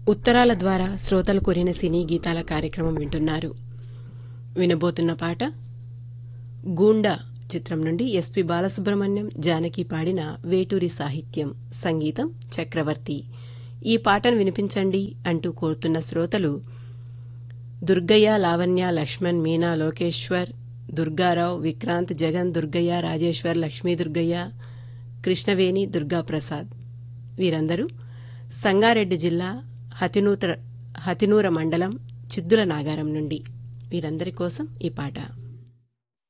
ఉత్తరాల ద్వారా శ్రోతలు కోరిన సినీ గీతాల కార్యక్రమం వింటున్నారు వినబోతున్న పాట గూండా చిత్రం నుండి ఎస్పి బాలసుబ్రహ్మణ్యం జానకి పాడిన వేటూరి సాహిత్యం సంగీతం చక్రవర్తి ఈ పాటను వినిపించండి అంటూ కోరుతున్న శ్రోతలు దుర్గయ్య లావణ్య లక్ష్మణ్ మీనా లోకేశ్వర్ దుర్గారావు విక్రాంత్ జగన్ దుర్గయ్య రాజేశ్వర్ లక్ష్మీ దుర్గయ్య కృష్ణవేణి దుర్గాప్రసాద్ వీరందరూ సంగారెడ్డి జిల్లా హతినూత హతినూర మండలం చిద్దుల నాగారం నుండి వీరందరి కోసం ఈ పాట